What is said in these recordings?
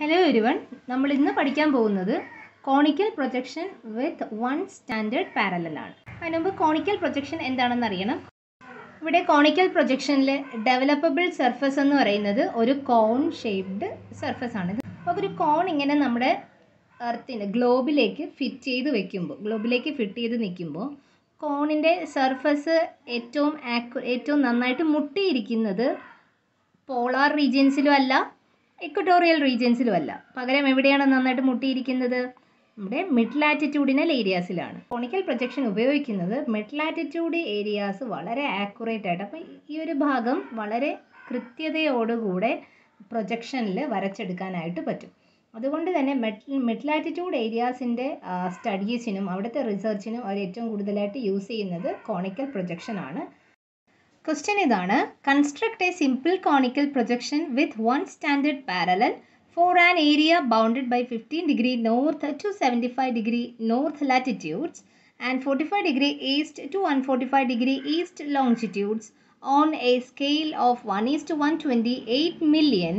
hello everyone നമ്മൾ ഇന്ന് പഠിക്കാൻ പോകുന്നത് conical projection with one standard parallel ആണ് അതിന് മുമ്പ് കോണിക്കൽ പ്രൊജക്ഷൻ എന്താണെന്ന് അറിയണം ഇവിടെ കോണിക്കൽ പ്രൊജക്ഷനിൽ ഡെവലപ്പബിൾ സർഫസ് എന്ന് പറയുന്നത് ഒരു കോൺ ഷേപ്ഡ് സർഫസ് ആണ് അപ്പോൾ ഒരു കോൺ ഇങ്ങനെ നമ്മുടെ എർത്തിന് ഗ്ലോബിലേക്ക് ഫിറ്റ് ചെയ്ത് വെക്കുമ്പോൾ ഗ്ലോബിലേക്ക് ഫിറ്റ് ചെയ്ത് നിൽക്കുമ്പോൾ കോണിൻ്റെ സർഫസ് ഏറ്റവും ആക്യു ഏറ്റവും നന്നായിട്ട് മുട്ടിയിരിക്കുന്നത് പോളാർ റീജിയൻസിലും അല്ല ഇക്വട്ടോറിയൽ റീജിയൻസിലും അല്ല പകരം എവിടെയാണ് നന്നായിട്ട് മുട്ടിയിരിക്കുന്നത് നമ്മുടെ മിഡ് ലാറ്റിറ്റ്യൂഡിനൽ ഏരിയാസിലാണ് കോണിക്കൽ പ്രൊജക്ഷൻ ഉപയോഗിക്കുന്നത് മിഡ് ലാറ്റിറ്റ്യൂഡ് ഏരിയാസ് വളരെ ആക്യുറേറ്റ് ആയിട്ട് അപ്പോൾ ഈ ഒരു ഭാഗം വളരെ കൃത്യതയോടുകൂടെ പ്രൊജക്ഷനിൽ വരച്ചെടുക്കാനായിട്ട് പറ്റും അതുകൊണ്ട് തന്നെ മെഡ് മിഡ് ലാറ്റിറ്റ്യൂഡ് ഏരിയാസിൻ്റെ സ്റ്റഡീസിനും അവിടുത്തെ റിസർച്ചിനും അവർ ഏറ്റവും കൂടുതലായിട്ട് യൂസ് ചെയ്യുന്നത് കോണിക്കൽ പ്രൊജക്ഷൻ ആണ് ക്വസ്റ്റ്യൻ ഇതാണ് construct a simple conical projection with one standard parallel for an area bounded by fifteen degree north to seventy five degree north latitudes and forty five degree east to one forty five degree east longitudes on a scale of one east one twenty eight million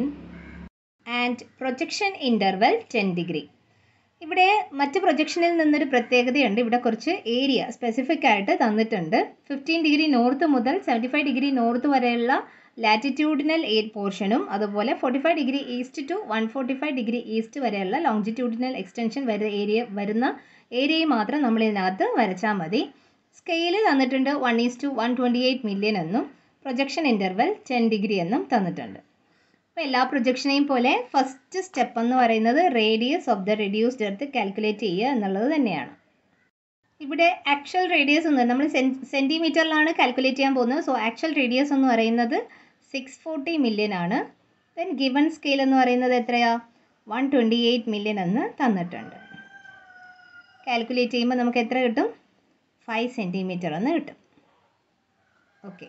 and projection interval ten degree ഇവിടെ മറ്റ് പ്രൊജക്ഷനിൽ നിന്നൊരു പ്രത്യേകതയുണ്ട് ഇവിടെ കുറച്ച് area specific ആയിട്ട് തന്നിട്ടുണ്ട് fifteen degree north മുതൽ seventy five degree north വരെയുള്ള ലാറ്റിറ്റ്യൂഡിനൽ എയ്റ്റ് പോർഷനും അതുപോലെ forty five degree east to one forty five degree east വരെയുള്ള ലോങ്ജിറ്റ്യൂഡിനൽ എക്സ്റ്റൻഷൻ വരെ ഏരിയ വരുന്ന ഏരിയയും മാത്രം നമ്മൾ ഇതിനകത്ത് വരച്ചാൽ മതി സ്കെയിൽ തന്നിട്ടുണ്ട് one is to one twenty eight million എന്നും പ്രൊജക്ഷൻ ഇൻ്റർവെൽ ടെൻ ഡിഗ്രി എന്നും തന്നിട്ടുണ്ട് അപ്പോൾ എല്ലാ പ്രൊജക്ഷനെയും പോലെ ഫസ്റ്റ് സ്റ്റെപ്പ് എന്ന് പറയുന്നത് radius of the reduced earth calculate ചെയ്യുക എന്നുള്ളത് തന്നെയാണ് ഇവിടെ ആക്ച്വൽ റേഡിയസ് എന്ന് നമ്മൾ സെൻറ്റിമീറ്ററിലാണ് കാൽക്കുലേറ്റ് ചെയ്യാൻ പോകുന്നത് സോ ആക്ച്വൽ റേഡിയസ് എന്ന് പറയുന്നത് സിക്സ് ഫോർട്ടി മില്യൺ ആണ് ദെൻ ഗിവൺ സ്കെയിൽ എന്ന് പറയുന്നത് എത്രയാ വൺ ട്വൻറ്റി എയ്റ്റ് മില്യൺ എന്ന് തന്നിട്ടുണ്ട് കാൽക്കുലേറ്റ് ചെയ്യുമ്പോൾ നമുക്ക് എത്ര കിട്ടും ഫൈവ് സെൻറ്റിമീറ്റർ എന്ന് കിട്ടും ഓക്കെ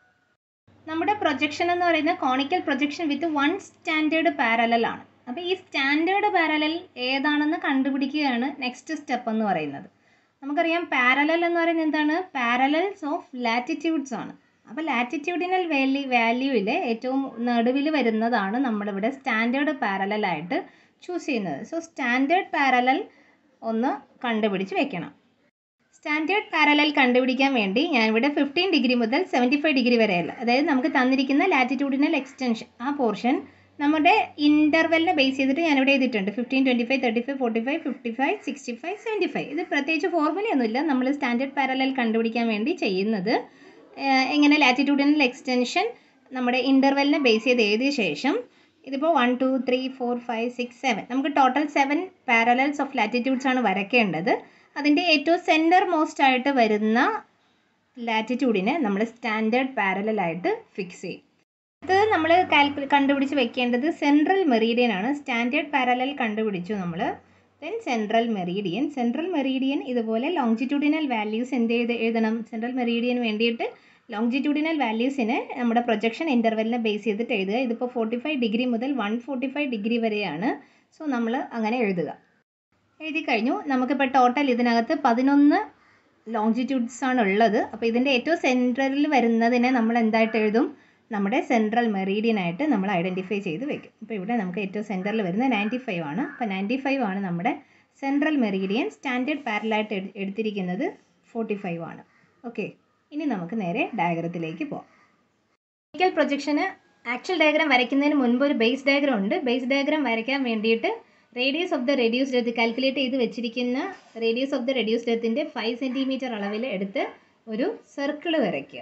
നമ്മുടെ പ്രൊജക്ഷൻ എന്ന് പറയുന്നത് conical projection with one standard parallel ആണ് അപ്പോൾ ഈ സ്റ്റാൻഡേർഡ് പാരലൽ ഏതാണെന്ന് കണ്ടുപിടിക്കുകയാണ് നെക്സ്റ്റ് സ്റ്റെപ്പ് എന്ന് പറയുന്നത് നമുക്കറിയാം പാരലൽ എന്ന് പറയുന്നത് എന്താണ് പാരലൽസ് ഓഫ് ലാറ്റിറ്റ്യൂഡ്സ് ആണ് അപ്പോൾ ലാറ്റിറ്റ്യൂഡിനൽ വാല്യൂ വാല്യൂവിൽ ഏറ്റവും നടുവിൽ വരുന്നതാണ് നമ്മളിവിടെ സ്റ്റാൻഡേർഡ് പാരലലായിട്ട് ചൂസ് ചെയ്യുന്നത് സോ സ്റ്റാൻഡേർഡ് പാരലൽ ഒന്ന് കണ്ടുപിടിച്ച് വെക്കണം സ്റ്റാൻഡേർഡ് പാരലൽ കണ്ടുപിടിക്കാൻ വേണ്ടി ഞാനിവിടെ ഫിഫ്റ്റീൻ ഡിഗ്രി മുതൽ സെവൻറ്റി ഫൈവ് ഡിഗ്രി വരെയല്ല അതായത് നമുക്ക് തന്നിരിക്കുന്ന ലാറ്റിറ്റ്യൂഡിനൽ എക്സ്റ്റൻഷൻ ആ പോർഷൻ നമ്മുടെ ഇൻ്റർവെല്ലിനെ ബേസ് ചെയ്തിട്ട് ഞാനിവിടെ എഴുതിയിട്ടുണ്ട് fifteen twenty five thirty five forty five fifty five sixty five seventy five ഇത് പ്രത്യേകിച്ച് ഫോർമുലയൊന്നുമില്ല നമ്മൾ സ്റ്റാൻഡേർഡ് പാരലൽ കണ്ടുപിടിക്കാൻ വേണ്ടി ചെയ്യുന്നത് എങ്ങനെ ലാറ്റിറ്റ്യൂഡിനൽ എക്സ്റ്റൻഷൻ നമ്മുടെ ഇൻ്റർവെല്ലിനെ ബേസ് ചെയ്ത് എഴുതിയ ശേഷം ഇതിപ്പോൾ one two three four five six seven നമുക്ക് total seven parallels of latitudes ആണ് വരയ്ക്കേണ്ടത് അതിൻ്റെ ഏറ്റവും സെൻറ്റർ മോസ്റ്റ് ആയിട്ട് വരുന്ന ലാറ്റിറ്റ്യൂഡിനെ നമ്മൾ സ്റ്റാൻഡേർഡ് പാരലായിട്ട് ഫിക്സ് ചെയ്യും ഇത് നമ്മൾ കാൽക്കുലേ കണ്ടുപിടിച്ച് വെക്കേണ്ടത് സെൻട്രൽ മെറീഡിയൻ ആണ് സ്റ്റാൻഡേർഡ് പാരലൽ കണ്ടുപിടിച്ചു നമ്മൾ then central meridian central meridian ഇതുപോലെ ലോങ്ജിറ്റ്യൂഡിനൽ വാല്യൂസ് എന്ത് ചെയ്ത് എഴുതണം സെൻട്രൽ മെറീഡിയന് വേണ്ടിയിട്ട് ലോങ്ജിറ്റ്യൂഡിനൽ വാല്യൂസിന് നമ്മുടെ പ്രൊജക്ഷൻ ഇൻ്റർവെല്ലിനെ ബേസ് ചെയ്തിട്ട് എഴുതുക ഇതിപ്പോൾ ഫോർട്ടി ഫൈവ് ഡിഗ്രി മുതൽ വൺ ഫോർട്ടി ഫൈവ് ഡിഗ്രി വരെയാണ് സോ നമ്മൾ അങ്ങനെ എഴുതുക എഴുതി കഴിഞ്ഞു നമുക്കിപ്പോൾ ടോട്ടൽ ഇതിനകത്ത് പതിനൊന്ന് ലോങ്ജിറ്റ്യൂഡ്സ് ആണ് ഉള്ളത് അപ്പോൾ ഇതിൻ്റെ ഏറ്റവും സെൻട്രലിൽ വരുന്നതിനെ നമ്മൾ എന്തായിട്ട് എഴുതും നമ്മുടെ സെൻട്രൽ മെറീഡിയൻ ആയിട്ട് നമ്മൾ ഐഡൻറ്റിഫൈ ചെയ്ത് വെക്കും അപ്പോൾ ഇവിടെ നമുക്ക് ഏറ്റവും സെൻറ്ററിൽ വരുന്നത് നയൻറ്റി ഫൈവ് ആണ് അപ്പോൾ നയൻറ്റി ഫൈവ് ആണ് നമ്മുടെ സെൻട്രൽ മെറീഡിയൻ സ്റ്റാൻഡേർഡ് പാരലായിട്ട് എടുത്തിരിക്കുന്നത് ഫോർട്ടി ഫൈവ് ആണ് ഓക്കെ ഇനി നമുക്ക് നേരെ ഡയഗ്രത്തിലേക്ക് പോകാം ഫിസിക്കൽ പ്രൊജക്ഷന് ആക്ച്വൽ ഡയഗ്രാം വരയ്ക്കുന്നതിന് മുൻപ് ഒരു ബേസ് ഡയഗ്രാം ഉണ്ട് ബേസ് ഡയഗ്രാം വരയ്ക്കാൻ വേണ്ടിയിട്ട് radius of the reduced earth calculate ചെയ്ത് വെച്ചിരിക്കുന്ന റേഡിയസ് ഓഫ് ദ റെഡ്യൂസ്ഡ് എർത്തിൻ്റെ ഫൈവ് സെൻറ്റിമീറ്റർ അളവിൽ എടുത്ത് ഒരു സർക്കിൾ വരയ്ക്കുക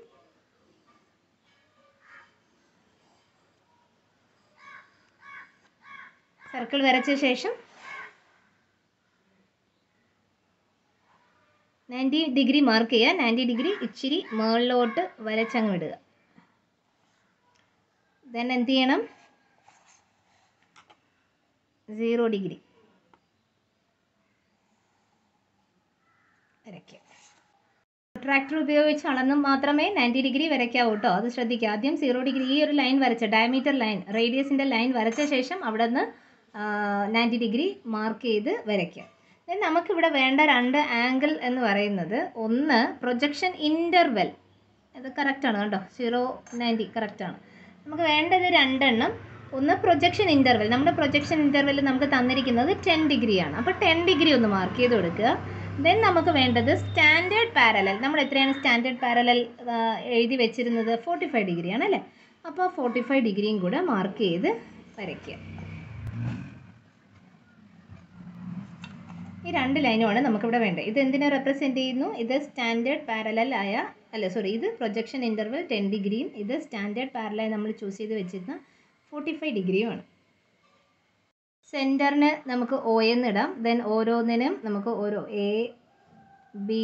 സർക്കിൾ വരച്ച ശേഷം നയൻറ്റി ഡിഗ്രി മാർക്ക് ചെയ്യുക നയൻറ്റി ഡിഗ്രി ഇച്ചിരി മുകളിലോട്ട് വരച്ചങ്ങ് വിടുക ദെൻ എന്ത് ചെയ്യണം സീറോ ഡിഗ്രി വരയ്ക്കുക ട്രാക്ടർ ഉപയോഗിച്ച് അളന്ന് മാത്രമേ നയൻറ്റി ഡിഗ്രി വരയ്ക്കാവൂ കേട്ടോ അത് ശ്രദ്ധിക്കുക ആദ്യം സീറോ ഡിഗ്രി ഈ ഒരു ലൈൻ വരച്ച ഡയമീറ്റർ ലൈൻ റേഡിയസിൻ്റെ ലൈൻ വരച്ച ശേഷം അവിടെ നിന്ന് നയൻറ്റി ഡിഗ്രി മാർക്ക് ചെയ്ത് വരയ്ക്കുക ദെൻ നമുക്കിവിടെ വേണ്ട രണ്ട് ആംഗിൾ എന്ന് പറയുന്നത് ഒന്ന് പ്രൊജക്ഷൻ ഇൻ്റർവെൽ ഇത് കറക്റ്റാണ് കേട്ടോ സീറോ നയൻറ്റി കറക്റ്റാണ് നമുക്ക് വേണ്ടത് രണ്ടെണ്ണം ഒന്ന് പ്രൊജക്ഷൻ ഇൻ്റർവെൽ നമ്മുടെ പ്രൊജക്ഷൻ ഇൻ്റർവെൽ നമുക്ക് തന്നിരിക്കുന്നത് ടെൻ ഡിഗ്രിയാണ് അപ്പോൾ ടെൻ ഡിഗ്രി ഒന്ന് മാർക്ക് ചെയ്ത് കൊടുക്കുക ദെൻ നമുക്ക് വേണ്ടത് സ്റ്റാൻഡേർഡ് പാരലൽ നമ്മൾ എത്രയാണ് സ്റ്റാൻഡേർഡ് പാരലൽ എഴുതി വെച്ചിരുന്നത് ഫോർട്ടി ഫൈവ് ഡിഗ്രിയാണ് അല്ലേ അപ്പോൾ ഫോർട്ടി ഫൈവ് ഡിഗ്രിയും കൂടെ മാർക്ക് ചെയ്ത് വരയ്ക്കുക ഈ രണ്ട് ലൈനുമാണ് നമുക്കിവിടെ വേണ്ടത് ഇത് എന്തിനെ റെപ്രസെൻറ്റ് ചെയ്യുന്നു ഇത് സ്റ്റാൻഡേർഡ് പാരലൽ ആയ അല്ല സോറി ഇത് പ്രൊജക്ഷൻ ഇൻ്റർവൽ ടെൻ ഡിഗ്രിയും ഇത് സ്റ്റാൻഡേർഡ് പാരലായി നമ്മൾ ചൂസ് ചെയ്ത് വെച്ചിരുന്ന ഫോർട്ടി ഫൈവ് ഡിഗ്രിയുമാണ് സെൻറ്ററിന് നമുക്ക് ഒ എന്ന് ഇടാം ദെൻ ഓരോന്നിനും നമുക്ക് ഓരോ എ ബി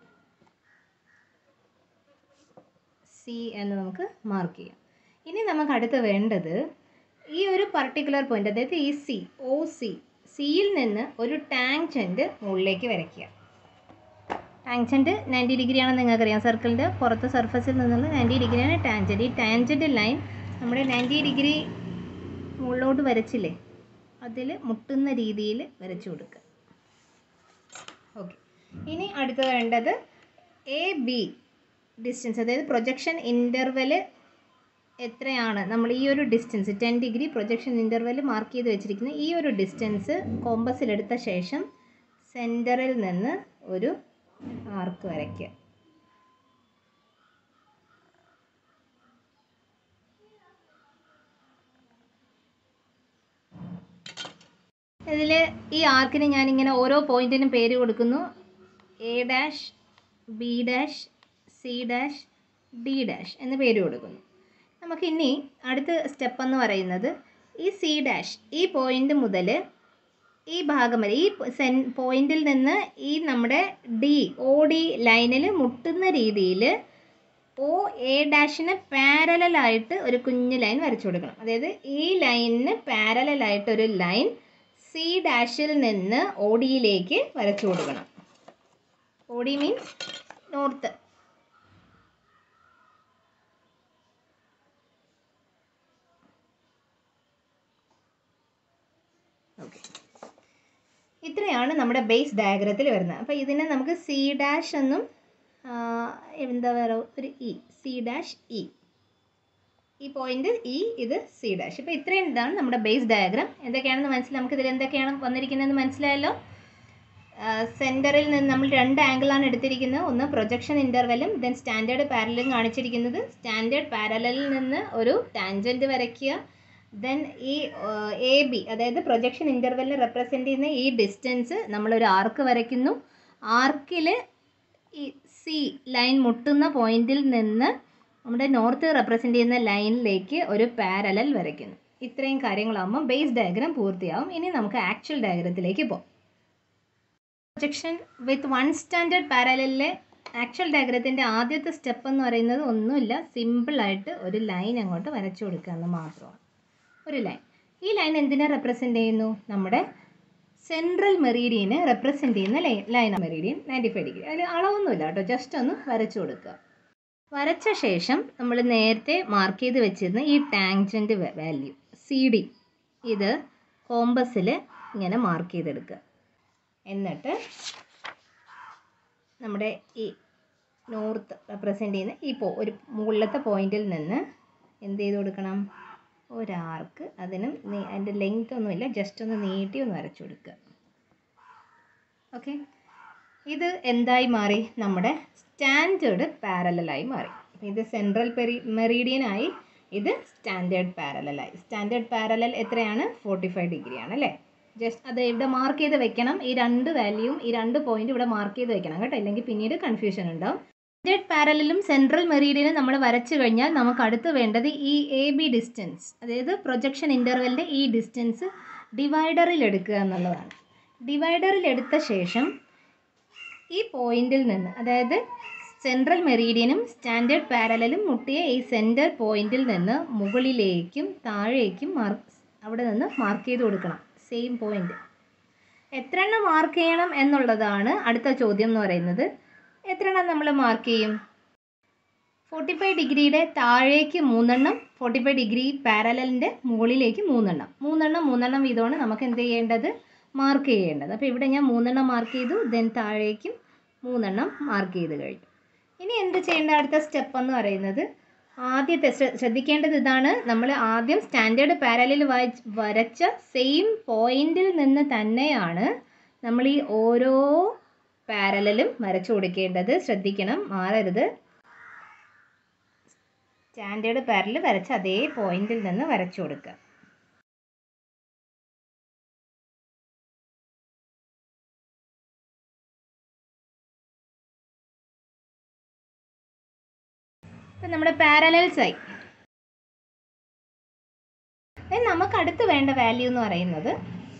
സി എന്ന് നമുക്ക് മാർക്ക് ചെയ്യാം ഇനി നമുക്ക് അടുത്ത് വേണ്ടത് ഈ ഒരു പർട്ടിക്കുലർ പോയിന്റ് അതായത് ഈ സി ഒ സി സിയിൽ നിന്ന് ഒരു ടാങ്ജൻറ്റ് മുകളിലേക്ക് വരയ്ക്കുക ടാങ്ജൻറ്റ് നയൻറ്റി ഡിഗ്രി ആണെന്ന് നിങ്ങൾക്കറിയാം സർക്കിളിൻ്റെ പുറത്ത് സർഫസിൽ നിന്നുള്ള നയൻറ്റി ഡിഗ്രിയാണ് ടാൻജൻറ്റ് ഈ ടാൻജൻറ്റ് ലൈൻ നമ്മുടെ നയൻറ്റി ഡിഗ്രി മുകളിലോട്ട് വരച്ചില്ലേ അതിൽ മുട്ടുന്ന രീതിയിൽ വരച്ചു കൊടുക്കുക ഓക്കെ ഇനി അടുത്ത് വേണ്ടത് എ ബി ഡിസ്റ്റൻസ് അതായത് പ്രൊജക്ഷൻ ഇൻ്റർവെല് എത്രയാണ് നമ്മൾ ഈ ഒരു distance ten degree projection interval mark ചെയ്ത് വെച്ചിരിക്കുന്ന ഈ ഒരു ഡിസ്റ്റൻസ് കോമ്പസിലെടുത്ത ശേഷം സെൻറ്ററിൽ നിന്ന് ഒരു ആർക്ക് വരയ്ക്കുക ഇതിൽ ഈ ആർക്കിന് ഞാനിങ്ങനെ ഓരോ പോയിന്റിനും പേര് കൊടുക്കുന്നു A dash B dash C dash D dash എന്ന് പേര് കൊടുക്കുന്നു നമുക്ക് ഇനി അടുത്ത സ്റ്റെപ്പ് എന്ന് പറയുന്നത് ഈ സി ഡാഷ് ഈ പോയിന്റ് മുതൽ ഈ ഭാഗം വരെ ഈ സെൻ പോയിന്റിൽ നിന്ന് ഈ നമ്മുടെ ഡി ഒ ഡി ലൈനിൽ മുട്ടുന്ന രീതിയിൽ ഒ എ ഡാഷിന് പാരലായിട്ട് ഒരു കുഞ്ഞു ലൈൻ വരച്ചു കൊടുക്കണം അതായത് ഈ ലൈനിന് പാരലായിട്ട് ഒരു ലൈൻ സി ഡാഷിൽ നിന്ന് ഒ ഡിയിലേക്ക് വരച്ചു കൊടുക്കണം O D means north okay ഇത്രയാണ് നമ്മുടെ ബേസ് ഡയഗ്രത്തിൽ വരുന്നത് അപ്പോൾ ഇതിനെ നമുക്ക് സി ഡാഷ് എന്നും ആ, എന്താ പറയുക ഒരു ഇ സി ഡാഷ് ഇ ഈ പോയിന്റ് ഇ ഇത് സി ഡാഷ് ഇപ്പോൾ ഇത്രയും ഇതാണ് നമ്മുടെ ബേസ് ഡയഗ്രാം എന്തൊക്കെയാണെന്ന് മനസ്സിലായി നമുക്ക് ഇതിൽ എന്തൊക്കെയാണ് വന്നിരിക്കുന്നതെന്ന് മനസ്സിലായല്ലോ സെൻറ്ററിൽ നിന്ന് നമ്മൾ രണ്ട് ആംഗിളാണ് എടുത്തിരിക്കുന്നത് ഒന്ന് പ്രൊജക്ഷൻ ഇൻ്റർവെലും ദെൻ സ്റ്റാൻഡേർഡ് പാരലും കാണിച്ചിരിക്കുന്നത് സ്റ്റാൻഡേർഡ് പാരലിൽ നിന്ന് ഒരു ടാൻജൻറ്റ് വരയ്ക്കുക ദെൻ ഈ എ ബി അതായത് പ്രൊജക്ഷൻ ഇൻ്റർവെല്ലിൽ റെപ്രസെൻ്റ് ചെയ്യുന്ന ഈ ഡിസ്റ്റൻസ് നമ്മളൊരു ആർക്ക് വരയ്ക്കുന്നു ആർക്കിൽ ഈ സി ലൈൻ മുട്ടുന്ന പോയിന്റിൽ നിന്ന് നമ്മുടെ നോർത്ത് റെപ്രസെൻ്റ് ചെയ്യുന്ന ലൈനിലേക്ക് ഒരു പാരലൽ വരയ്ക്കുന്നു ഇത്രയും കാര്യങ്ങളാകുമ്പോൾ ബേസ് ഡയഗ്രാം പൂർത്തിയാവും ഇനി നമുക്ക് ആക്ച്വൽ ഡയഗ്രത്തിലേക്ക് പോകാം പ്രൊജക്ഷൻ വിത്ത് വൺ സ്റ്റാൻഡേർഡ് പാരലിലെ ആക്ച്വൽ ഡയഗ്രത്തിൻ്റെ ആദ്യത്തെ സ്റ്റെപ്പ് എന്ന് പറയുന്നത് ഒന്നുമില്ല സിമ്പിളായിട്ട് ഒരു ലൈൻ അങ്ങോട്ട് വരച്ചു കൊടുക്കുക എന്ന് മാത്രമാണ് ഒരു ലൈൻ ഈ ലൈൻ എന്തിനെ റെപ്രസെൻ്റ് ചെയ്യുന്നു നമ്മുടെ സെൻട്രൽ മെറീഡിയനെ റെപ്രസെൻ്റ് ചെയ്യുന്ന line line meridian ninety five degree അതിൽ അളവൊന്നുമില്ല കേട്ടോ ജസ്റ്റ് ഒന്ന് വരച്ചു കൊടുക്കുക വരച്ച ശേഷം നമ്മൾ നേരത്തെ മാർക്ക് ചെയ്ത് വെച്ചിരുന്ന ഈ ടാങ്ജൻറ്റ് വാല്യൂ സി ഡി ഇത് കോമ്പസിൽ ഇങ്ങനെ മാർക്ക് ചെയ്തെടുക്കുക എന്നിട്ട് നമ്മുടെ ഈ നോർത്ത് റെപ്രസെൻ്റ് ചെയ്യുന്ന ഈ പോ ഒരു മുകളിലത്തെ പോയിന്റിൽ നിന്ന് എന്ത് ചെയ്ത് കൊടുക്കണം ഒരാർക്ക് അതിനും നീ- അതിൻ്റെ ലെങ്ത് ഒന്നുമില്ല ജസ്റ്റ് ഒന്ന് നീട്ടി ഒന്ന് വരച്ചു കൊടുക്കുക ഓക്കെ ഇത് എന്തായി മാറി നമ്മുടെ സ്റ്റാൻഡേർഡ് പാരലായി മാറി അപ്പോൾ ഇത് സെൻട്രൽ പെരി മെറീഡിയനായി ഇത് സ്റ്റാൻഡേർഡ് പാരലായി സ്റ്റാൻഡേർഡ് പാരലൽ എത്രയാണ് ഫോർട്ടി ഫൈവ് ഡിഗ്രി ആണ് അല്ലേ ജസ്റ്റ് അത് ഇവിടെ മാർക്ക് ചെയ്ത് വെക്കണം ഈ രണ്ട് വാല്യൂവും ഈ രണ്ട് പോയിന്റ് ഇവിടെ മാർക്ക് ചെയ്ത് വെക്കണം കേട്ടോ ഇല്ലെങ്കിൽ പിന്നീട് കൺഫ്യൂഷൻ ഉണ്ടാവും സ്റ്റാൻഡേർഡ് പാരലലും സെൻട്രൽ മെറീഡിയനും നമ്മൾ വരച്ചു കഴിഞ്ഞാൽ നമുക്ക് അടുത്ത് വേണ്ടത് ഈ എ ബി ഡിസ്റ്റൻസ് അതായത് പ്രൊജക്ഷൻ ഇൻ്റർവെലിൻ്റെ ഈ ഡിസ്റ്റൻസ് ഡിവൈഡറിൽ എടുക്കുക എന്നുള്ളതാണ് ഡിവൈഡറിൽ എടുത്ത ശേഷം ഈ പോയിന്റിൽ നിന്ന് അതായത് സെൻട്രൽ മെറീഡിയനും സ്റ്റാൻഡേർഡ് പാരലലും മുട്ടിയ ഈ സെൻറ്റർ പോയിന്റിൽ നിന്ന് മുകളിലേക്കും താഴേക്കും മാർക്ക് അവിടെ നിന്ന് മാർക്ക് ചെയ്ത് കൊടുക്കണം സെയിം പോയിന്റ് എത്ര എണ്ണം മാർക്ക് ചെയ്യണം എന്നുള്ളതാണ് അടുത്ത ചോദ്യം എന്ന് പറയുന്നത് എത്ര എണ്ണം നമ്മൾ മാർക്ക് ചെയ്യും ഫോർട്ടി ഫൈവ് ഡിഗ്രിയുടെ താഴേക്ക് മൂന്നെണ്ണം ഫോർട്ടി ഫൈവ് ഡിഗ്രി പാരലലിൻ്റെ മുകളിലേക്ക് മൂന്നെണ്ണം മൂന്നെണ്ണം മൂന്നെണ്ണം വീതമാണ് നമുക്ക് എന്ത് ചെയ്യേണ്ടത് മാർക്ക് ചെയ്യേണ്ടത് അപ്പോൾ ഇവിടെ ഞാൻ മൂന്നെണ്ണം മാർക്ക് ചെയ്തു ദെൻ താഴേക്കും മൂന്നെണ്ണം മാർക്ക് ചെയ്ത് കഴിഞ്ഞു ഇനി എന്ത് ചെയ്യേണ്ട അടുത്ത സ്റ്റെപ്പ് എന്ന് പറയുന്നത് ആദ്യത്തെ ശ്ര- ശ്രദ്ധിക്കേണ്ടത് ഇതാണ് നമ്മൾ ആദ്യം സ്റ്റാൻഡേർഡ് പാരലിൽ വരച്ച സെയിം പോയിന്റിൽ നിന്ന് തന്നെയാണ് നമ്മൾ ഈ ഓരോ പാരലലും വരച്ചു കൊടുക്കേണ്ടത് ശ്രദ്ധിക്കണം മാറരുത് സ്റ്റാൻഡേർഡ് പാരലിൽ വരച്ച അതേ പോയിന്റിൽ നിന്ന് വരച്ചു കൊടുക്കുക ഇപ്പം നമ്മുടെ പാരലൽസ് ആയി Then നമുക്ക് അടുത്ത് വേണ്ട വാല്യൂ എന്ന് പറയുന്നത്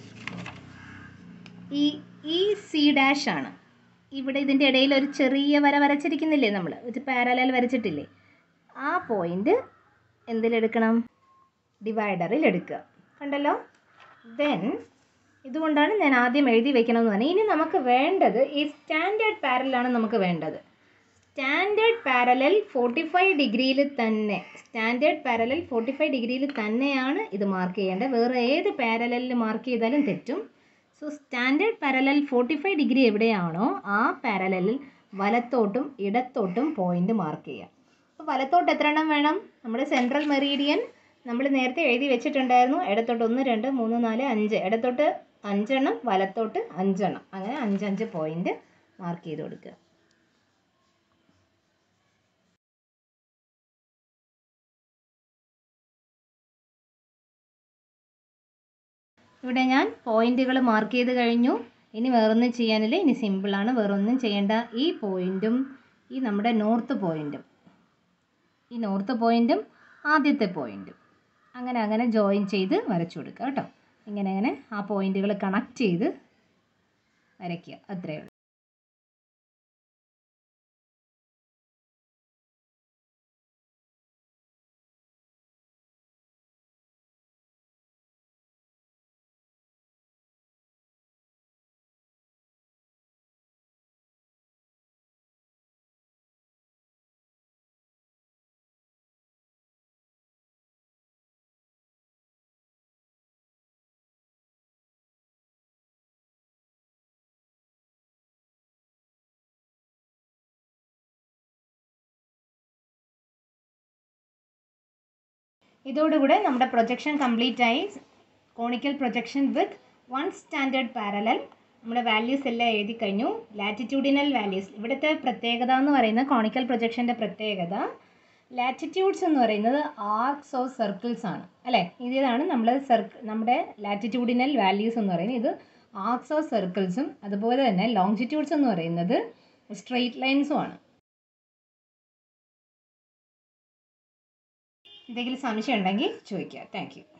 ഈ ഈ സി ഡാഷ് ആണ് ഇവിടെ ഇതിൻ്റെ ഇടയിൽ ഒരു ചെറിയ വര വരച്ചിരിക്കുന്നില്ലേ നമ്മൾ ഒരു പാരലൽ വരച്ചിട്ടില്ലേ ആ പോയിന്റ് എന്തിലെടുക്കണം ഡിവൈഡറിൽ എടുക്കുക കണ്ടല്ലോ ദെൻ ഇതുകൊണ്ടാണ് ഞാൻ ആദ്യം എഴുതി വെക്കണമെന്ന് പറഞ്ഞത് ഇനി നമുക്ക് വേണ്ടത് ഈ സ്റ്റാൻഡേർഡ് പാരലാണ് നമുക്ക് വേണ്ടത് സ്റ്റാൻഡേർഡ് പാരലൽ ഫോർട്ടി ഫൈവ് ഡിഗ്രിയിൽ തന്നെ സ്റ്റാൻഡേർഡ് പാരലൽ ഫോർട്ടി ഫൈവ് ഡിഗ്രിയിൽ തന്നെയാണ് ഇത് മാർക്ക് ചെയ്യേണ്ടത് വേറെ ഏത് പാരലലിൽ മാർക്ക് ചെയ്താലും തെറ്റും so standard parallel forty five degree എവിടെയാണോ ആ പാരലലിൽ വലത്തോട്ടും ഇടത്തോട്ടും പോയിന്റ് മാർക്ക് ചെയ്യുക അപ്പോൾ വലത്തോട്ട് എത്ര എണ്ണം വേണം നമ്മുടെ സെൻട്രൽ മെറീഡിയൻ നമ്മൾ നേരത്തെ എഴുതി വെച്ചിട്ടുണ്ടായിരുന്നു ഇടത്തോട്ട് ഒന്ന് രണ്ട് മൂന്ന് നാല് അഞ്ച് ഇടത്തോട്ട് അഞ്ചെണ്ണം വലത്തോട്ട് അഞ്ചെണ്ണം അങ്ങനെ അഞ്ചഞ്ച് പോയിന്റ് മാർക്ക് ചെയ്ത് കൊടുക്കുക ഇവിടെ ഞാൻ പോയിന്റുകൾ മാർക്ക് ചെയ്ത് കഴിഞ്ഞു ഇനി വേറൊന്നും ചെയ്യാനില്ല ഇനി സിമ്പിളാണ് വേറൊന്നും ചെയ്യേണ്ട ഈ പോയിന്റും ഈ നമ്മുടെ നോർത്ത് പോയിന്റും ഈ നോർത്ത് പോയിന്റും ആദ്യത്തെ പോയിന്റും അങ്ങനെ അങ്ങനെ ജോയിൻ ചെയ്ത് വരച്ചു കൊടുക്കുക കേട്ടോ ഇങ്ങനെ അങ്ങനെ ആ പോയിന്റുകൾ കണക്ട് ചെയ്ത് വരയ്ക്കുക അത്രയേ ഉള്ളൂ ഇതോടുകൂടെ നമ്മുടെ പ്രൊജക്ഷൻ കംപ്ലീറ്റ് ആയി conical projection with one standard parallel നമ്മുടെ വാല്യൂസ് എല്ലാം എഴുതി കഴിഞ്ഞു ലാറ്റിറ്റ്യൂഡിനൽ വാല്യൂസ് ഇവിടുത്തെ പ്രത്യേകത എന്ന് പറയുന്നത് കോണിക്കൽ പ്രൊജക്ഷൻ്റെ പ്രത്യേകത ലാറ്റിറ്റ്യൂഡ്സ് എന്ന് പറയുന്നത് ആർക്സ് ഓഫ് സർക്കിൾസ് ആണ് അല്ലേ ഇതാണ് നമ്മൾ സർക്കിൾ നമ്മുടെ ലാറ്റിറ്റ്യൂഡിനൽ വാല്യൂസ് എന്ന് പറയുന്നത് ഇത് ആർക്സ് ഓഫ് സർക്കിൾസും അതുപോലെ തന്നെ ലോങ്ജിറ്റ്യൂഡ്സ് എന്ന് പറയുന്നത് സ്ട്രെയിറ്റ് ലൈൻസും ആണ് എന്തെങ്കിലും സംശയം ഉണ്ടെങ്കിൽ ചോദിക്കുക താങ്ക് യു